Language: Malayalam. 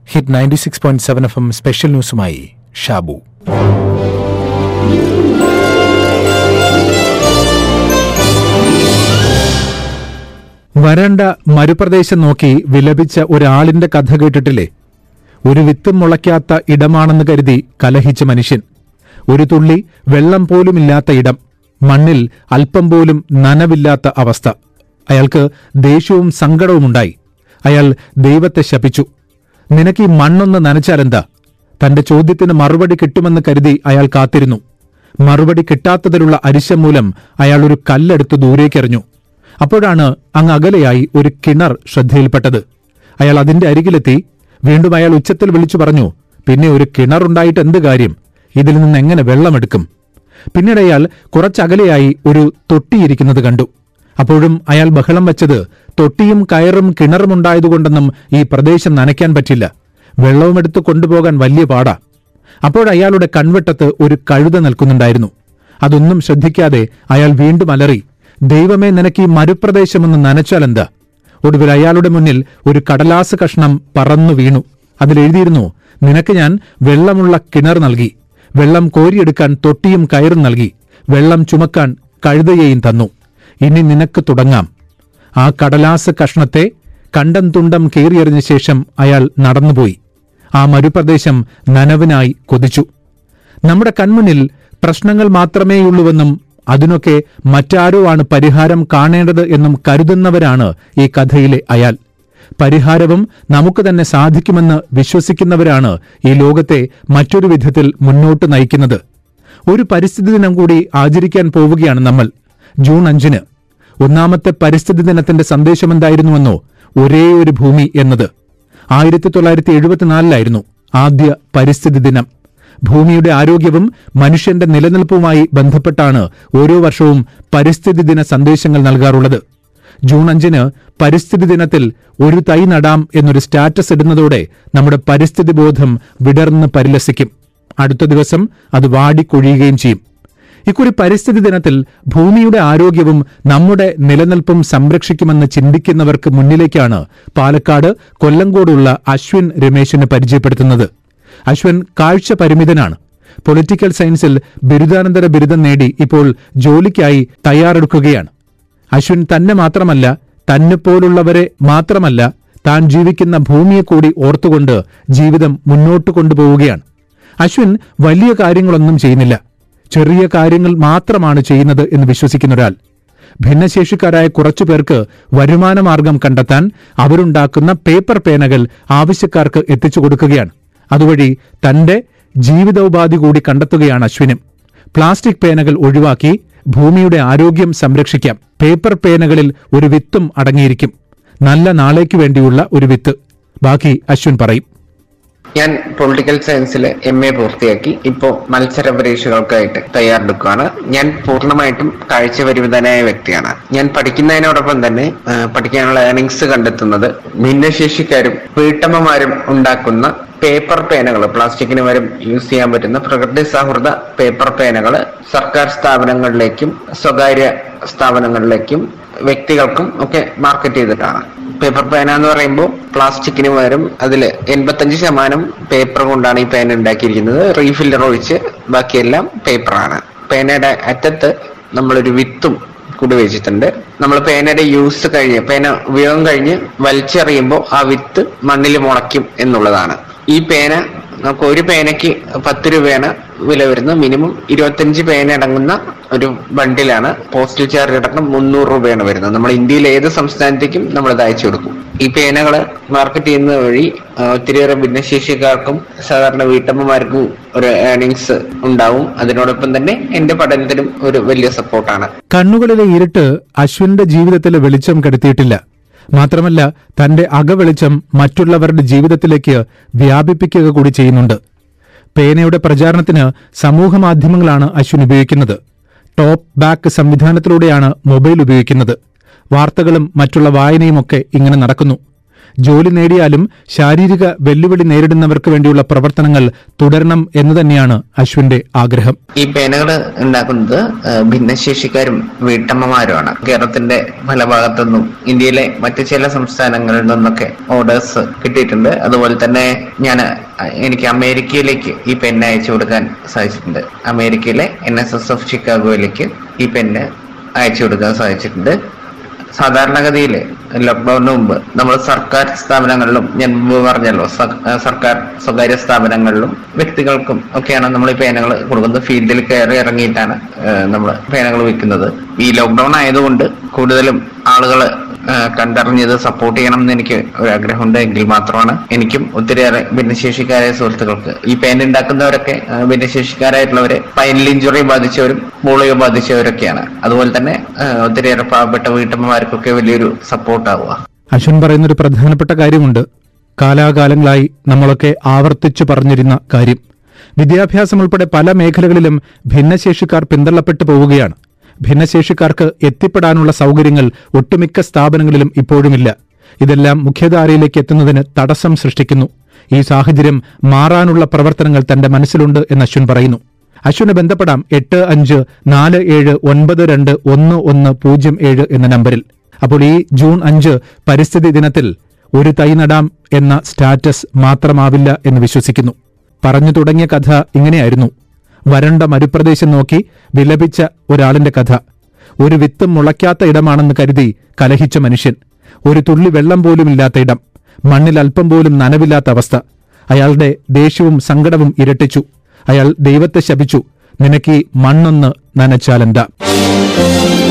hit ninety six point seven F M special ന്യൂസുമായി ഷാബു വരണ്ട മരുപ്രദേശം നോക്കി വിലപിച്ച ഒരാളിന്റെ കഥ കേട്ടിട്ടില്ലേ ഒരു വിത്തും മുളയ്ക്കാത്ത ഇടമാണെന്ന് കരുതി കലഹിച്ച മനുഷ്യൻ ഒരു തുള്ളി വെള്ളം പോലുമില്ലാത്ത ഇടം മണ്ണിൽ അല്പം പോലും നനവില്ലാത്ത അവസ്ഥ അയാൾക്ക് ദേഷ്യവും സങ്കടവുമുണ്ടായി അയാൾ ദൈവത്തെ ശപിച്ചു നിനക്ക് ഈ മണ്ണൊന്ന് നനച്ചാലെന്താ തന്റെ ചോദ്യത്തിന് മറുപടി കിട്ടുമെന്ന് കരുതി അയാൾ കാത്തിരുന്നു മറുപടി കിട്ടാത്തതിലുള്ള അരിശം മൂലം അയാൾ ഒരു കല്ലെടുത്ത് ദൂരേക്കെറിഞ്ഞു അപ്പോഴാണ് അങ്ങ് അകലെയായി ഒരു കിണർ ശ്രദ്ധയിൽപ്പെട്ടത് അയാൾ അതിന്റെ അരികിലെത്തി വീണ്ടും അയാൾ ഉച്ചത്തിൽ വിളിച്ചു പറഞ്ഞു പിന്നെ ഒരു കിണറുണ്ടായിട്ട് എന്ത് കാര്യം ഇതിൽ നിന്ന് എങ്ങനെ വെള്ളമെടുക്കും പിന്നീട് അയാൾ കുറച്ചകലെയായി ഒരു തൊട്ടിയിരിക്കുന്നത് കണ്ടു അപ്പോഴും അയാൾ ബഹളം വെച്ചത് തൊട്ടിയും കയറും കിണറുമുണ്ടായതുകൊണ്ടെന്നും ഈ പ്രദേശം നനയ്ക്കാൻ പറ്റില്ല വെള്ളവുമെടുത്ത് കൊണ്ടുപോകാൻ വലിയ പാടാ അപ്പോഴയാളുടെ കൺവെട്ടത്ത് ഒരു കഴുത നിൽക്കുന്നുണ്ടായിരുന്നു അതൊന്നും ശ്രദ്ധിക്കാതെ അയാൾ വീണ്ടും അലറി ദൈവമേ നിനക്ക് ഈ മരുപ്രദേശമൊന്ന് നനച്ചാലെന്താ ഒടുവിൽ അയാളുടെ മുന്നിൽ ഒരു കടലാസ് കഷ്ണം പറന്നു വീണു അതിലെഴുതിയിരുന്നു നിനക്ക് ഞാൻ വെള്ളമുള്ള കിണർ നൽകി വെള്ളം കോരിയെടുക്കാൻ തൊട്ടിയും കയറും നൽകി വെള്ളം ചുമക്കാൻ കഴുതയെയും തന്നു ഇനി നിനക്ക് തുടങ്ങാം ആ കടലാസ് കഷ്ണത്തെ കണ്ടം തുണ്ടം കീറിയെറിഞ്ഞ ശേഷം അയാൾ നടന്നുപോയി ആ മരുപ്രദേശം നനവിനായി കൊതിച്ചു നമ്മുടെ കൺമുന്നിൽ പ്രശ്നങ്ങൾ മാത്രമേയുള്ളൂവെന്നും അതിനൊക്കെ മറ്റാരോ ആണ് പരിഹാരം കാണേണ്ടത് എന്നും കരുതുന്നവരാണ് ഈ കഥയിലെ അയാൾ പരിഹാരവും നമുക്ക് തന്നെ സാധിക്കുമെന്ന് വിശ്വസിക്കുന്നവരാണ് ഈ ലോകത്തെ മറ്റൊരു വിധത്തിൽ മുന്നോട്ട് നയിക്കുന്നത് ഒരു പരിസ്ഥിതി ദിനം കൂടി ആചരിക്കാൻ പോവുകയാണ് നമ്മൾ ജൂൺ അഞ്ചിന് ഒന്നാമത്തെ പരിസ്ഥിതി ദിനത്തിന്റെ സന്ദേശമെന്തായിരുന്നുവെന്നോ ഒരേ ഒരു ഭൂമി എന്നത് ആയിരത്തി തൊള്ളായിരത്തി എഴുപത്തിനാലിലായിരുന്നു ആദ്യ പരിസ്ഥിതി ദിനം ഭൂമിയുടെ ആരോഗ്യവും മനുഷ്യന്റെ നിലനിൽപ്പുമായി ബന്ധപ്പെട്ടാണ് ഓരോ വർഷവും പരിസ്ഥിതി ദിന സന്ദേശങ്ങൾ നൽകാറുള്ളത് ജൂൺ അഞ്ചിന് പരിസ്ഥിതി ദിനത്തിൽ ഒരു തൈ നടാം എന്നൊരു സ്റ്റാറ്റസ് ഇടുന്നതോടെ നമ്മുടെ പരിസ്ഥിതി ബോധം വിടർന്ന് പരിലസിക്കും അടുത്ത ദിവസം അത് വാടിക്കൊഴിയുകയും ചെയ്യും ഇക്കുറി പരിസ്ഥിതി ദിനത്തിൽ ഭൂമിയുടെ ആരോഗ്യവും നമ്മുടെ നിലനിൽപ്പും സംരക്ഷിക്കുമെന്ന് ചിന്തിക്കുന്നവർക്ക് മുന്നിലേക്കാണ് പാലക്കാട് കൊല്ലങ്കോടുള്ള അശ്വിൻ രമേശിനെ പരിചയപ്പെടുത്തുന്നത് അശ്വിൻ കാഴ്ച പരിമിതനാണ് പൊളിറ്റിക്കൽ സയൻസിൽ ബിരുദാനന്തര ബിരുദം നേടി ഇപ്പോൾ ജോലിക്കായി തയ്യാറെടുക്കുകയാണ് അശ്വിൻ തന്നെ മാത്രമല്ല തന്നെ പോലുള്ളവരെ മാത്രമല്ല താൻ ജീവിക്കുന്ന ഭൂമിയെ കൂടി ഓർത്തുകൊണ്ട് ജീവിതം മുന്നോട്ട് കൊണ്ടുപോവുകയാണ് അശ്വിൻ വലിയ കാര്യങ്ങളൊന്നും ചെയ്യുന്നില്ല ചെറിയ കാര്യങ്ങൾ മാത്രമാണ് ചെയ്യുന്നത് എന്ന് വിശ്വസിക്കുന്ന ഒരാൾ ഭിന്നശേഷിക്കാരായ കുറച്ചു പേർക്ക് വരുമാനമാർഗം കണ്ടെത്താൻ അവരുണ്ടാക്കുന്ന പേപ്പർ പേനകൾ ആവശ്യക്കാർക്ക് എത്തിച്ചു കൊടുക്കുകയാണ് അതുവഴി തന്റെ ജീവിതോപാധി കൂടി കണ്ടെത്തുകയാണ് അശ്വിനും പ്ലാസ്റ്റിക് പേനകൾ ഒഴിവാക്കി ഭൂമിയുടെ ആരോഗ്യം സംരക്ഷിക്കാം പേപ്പർ പേനകളിൽ ഒരു വിത്തും അടങ്ങിയിരിക്കും നല്ല നാളേക്ക് വേണ്ടിയുള്ള ഒരു വിത്ത് ബാക്കി അശ്വിൻ പറയും ഞാൻ പൊളിറ്റിക്കൽ സയൻസിൽ എം എ പൂർത്തിയാക്കി ഇപ്പോൾ മത്സര പരീക്ഷകൾക്കായിട്ട് തയ്യാറെടുക്കുകയാണ് ഞാൻ പൂർണ്ണമായിട്ടും കാഴ്ച പരിമിതനായ വ്യക്തിയാണ് ഞാൻ പഠിക്കുന്നതിനോടൊപ്പം തന്നെ ആ, പഠിക്കാനുള്ള ഏർണിങ്സ് കണ്ടെത്തുന്നത് ഭിന്നശേഷിക്കാരും വീട്ടമ്മമാരും ഉണ്ടാക്കുന്ന പേപ്പർ പേനകൾ പ്ലാസ്റ്റിക്കിന് വരും യൂസ് ചെയ്യാൻ പറ്റുന്ന പ്രകൃതി സൗഹൃദ പേപ്പർ പേനകൾ സർക്കാർ സ്ഥാപനങ്ങളിലേക്കും സ്വകാര്യ സ്ഥാപനങ്ങളിലേക്കും വ്യക്തികൾക്കും ഒക്കെ മാർക്കറ്റ് ചെയ്തിട്ടാണ് പേപ്പർ പേന എന്ന് പറയുമ്പോൾ പ്ലാസ്റ്റിക്കിന് പകരം അതിൽ എൺപത്തഞ്ച് ശതമാനം പേപ്പർ കൊണ്ടാണ് ഈ പേന ഉണ്ടാക്കിയിരിക്കുന്നത് റീഫില്ലർ ഒഴിച്ച് ബാക്കിയെല്ലാം പേപ്പറാണ് പേനയുടെ അറ്റത്ത് നമ്മളൊരു വിത്തും കൂടി വെച്ചിട്ടുണ്ട് നമ്മൾ പേനയുടെ യൂസ് കഴിഞ്ഞ് പേന ഉപയോഗം കഴിഞ്ഞ് വലിച്ചെറിയുമ്പോൾ ആ വിത്ത് മണ്ണിൽ മുളയ്ക്കും എന്നുള്ളതാണ് ഈ പേന നമുക്ക് ഒരു പേനയ്ക്ക് പത്ത് രൂപയാണ് വില വരുന്നത് മിനിമം ഇരുപത്തഞ്ച് പേന അടങ്ങുന്ന ഒരു ബണ്ടിലാണ് പോസ്റ്റൽ ചാർജ് അടക്കം മുന്നൂറ് രൂപയാണ് വരുന്നത് നമ്മൾ ഇന്ത്യയിലെ ഏത് സംസ്ഥാനത്തേക്കും നമ്മൾ ഇത് അയച്ചു കൊടുക്കും ഈ പേനകൾ മാർക്കറ്റ് ചെയ്യുന്നത് വഴി ആ, ഒത്തിരിയേറെ ഭിന്നശേഷിക്കാർക്കും സാധാരണ വീട്ടമ്മമാർക്കും ഒരു ഏർണിങ്സ് ഉണ്ടാവും അതിനോടൊപ്പം തന്നെ എന്റെ പഠനത്തിനും ഒരു വലിയ സപ്പോർട്ടാണ് കണ്ണുകളിലെ ഇരുട്ട് അശ്വിന്റെ ജീവിതത്തിലെ വെളിച്ചം കെടുത്തിയിട്ടില്ല മാത്രമല്ല തന്റെ അകവെളിച്ചം മറ്റുള്ളവരുടെ ജീവിതത്തിലേക്ക് വ്യാപിപ്പിക്കുക കൂടി ചെയ്യുന്നുണ്ട് പേനയുടെ പ്രചാരണത്തിന് സമൂഹ മാധ്യമങ്ങളാണ് അശ്വിൻ ഉപയോഗിക്കുന്നത് ടോപ്പ് ബാക്ക് സംവിധാനത്തിലൂടെയാണ് മൊബൈൽ ഉപയോഗിക്കുന്നത് വാർത്തകളും മറ്റുള്ള വായനയുമൊക്കെ ഇങ്ങനെ നടക്കുന്നു ജോലി നേടിയാലും ശാരീരിക വെല്ലുവിളി നേരിടുന്നവർക്ക് വേണ്ടിയുള്ള പ്രവർത്തനങ്ങൾ തുടരണം എന്ന് തന്നെയാണ് അശ്വിന്റെ ആഗ്രഹം ഈ പേനകൾ ഉണ്ടാക്കുന്നത് ആ, ഭിന്നശേഷിക്കാരും വീട്ടമ്മമാരുമാണ് കേരളത്തിന്റെ പല ഭാഗത്തുനിന്നും ഇന്ത്യയിലെ മറ്റു ചില സംസ്ഥാനങ്ങളിൽ നിന്നൊക്കെ ഓർഡേഴ്സ് കിട്ടിയിട്ടുണ്ട് അതുപോലെ തന്നെ ഞാൻ എനിക്ക് അമേരിക്കയിലേക്ക് ഈ പെന്ന് അയച്ചു കൊടുക്കാൻ സാധിച്ചിട്ടുണ്ട് അമേരിക്കയിലെ എൻ എസ് എസ് എഫ് ഷിക്കാഗോയിലേക്ക് ഈ പെന്ന് അയച്ചു കൊടുക്കാൻ സാധിച്ചിട്ടുണ്ട് സാധാരണഗതിയിൽ ലോക്ക്ഡൌണിന് മുമ്പ് നമ്മൾ സർക്കാർ സ്ഥാപനങ്ങളിലും ഞാൻ മുമ്പ് പറഞ്ഞല്ലോ സ- ആ, സർക്കാർ സ്വകാര്യ സ്ഥാപനങ്ങളിലും വ്യക്തികൾക്കും ഒക്കെയാണ് നമ്മൾ ഈ പേനകൾ കൊടുക്കുന്നത് ഫീൽഡിൽ കയറി ഇറങ്ങിയിട്ടാണ് നമ്മൾ പേനകൾ വിൽക്കുന്നത് ഈ ലോക്ക്ഡൌൺ ആയതുകൊണ്ട് കൂടുതലും ആളുകൾ കണ്ടറിഞ്ഞത് സപ്പോർട്ട് ചെയ്യണം എന്ന് എനിക്ക് ഒരു ആഗ്രഹമുണ്ട് എങ്കിൽ മാത്രമാണ് എനിക്കും ഒത്തിരിയേറെ ഭിന്നശേഷിക്കാരായ സുഹൃത്തുക്കൾക്ക് ഈ പേന ഉണ്ടാക്കുന്നവരൊക്കെ ആ, ഭിന്നശേഷിക്കാരായിട്ടുള്ളവരെ പൈനൽ ഇഞ്ചുറി ബാധിച്ചവരും പോളിയോ ബാധിച്ചവരൊക്കെയാണ് അതുപോലെ തന്നെ ആ, ഒത്തിരിയേറെ പാവപ്പെട്ട വീട്ടമ്മമാർക്കൊക്കെ വലിയൊരു സപ്പോർട്ട് ആവുക അശ്വിൻ പറയുന്നൊരു പ്രധാനപ്പെട്ട കാര്യമുണ്ട് കാലാകാലങ്ങളായി നമ്മളൊക്കെ ആവർത്തിച്ചു പറഞ്ഞിരുന്ന കാര്യം വിദ്യാഭ്യാസം ഉൾപ്പെടെ പല മേഖലകളിലും ഭിന്നശേഷിക്കാർ പിന്തള്ളപ്പെട്ടു പോവുകയാണ് ഭിന്നശേഷിക്കാർക്ക് എത്തിപ്പെടാനുള്ള സൗകര്യങ്ങൾ ഒട്ടുമിക്ക സ്ഥാപനങ്ങളിലും ഇപ്പോഴുമില്ല ഇതെല്ലാം മുഖ്യധാരയിലേക്ക് എത്തുന്നതിന് തടസ്സം സൃഷ്ടിക്കുന്നു ഈ സാഹചര്യം മാറാനുള്ള പ്രവർത്തനങ്ങൾ തന്റെ മനസ്സിലുണ്ട് എന്ന് അശ്വിൻ പറയുന്നു അശ്വിന് ബന്ധപ്പെടാം എട്ട് അഞ്ച് നാല് ഏഴ് ഒൻപത് രണ്ട് ഒന്ന് ഒന്ന് പൂജ്യം ഏഴ് എന്ന നമ്പറിൽ അപ്പോൾ ഈ ജൂൺ അഞ്ച് പരിസ്ഥിതി ദിനത്തിൽ ഒരു തൈ നടാം എന്ന സ്റ്റാറ്റസ് മാത്രമാവില്ല എന്ന് വിശ്വസിക്കുന്നു പറഞ്ഞു തുടങ്ങിയ കഥ ഇങ്ങനെയായിരുന്നു വരണ്ട മരുപ്രദേശം നോക്കി വിലപിച്ച ഒരാളിന്റെ കഥ ഒരു വിത്ത് മുളയ്ക്കാത്ത ഇടമാണെന്ന് കരുതി കലഹിച്ച മനുഷ്യൻ ഒരു തുള്ളി വെള്ളം പോലുമില്ലാത്ത ഇടം മണ്ണിൽ അല്പം പോലും നനവില്ലാത്ത അവസ്ഥ അയാളുടെ ദേഷ്യവും സങ്കടവും ഇരട്ടിച്ചു അയാൾ ദൈവത്തെ ശപിച്ചു നിനക്ക് ഈ മണ്ണൊന്ന് നനച്ചാലെന്താ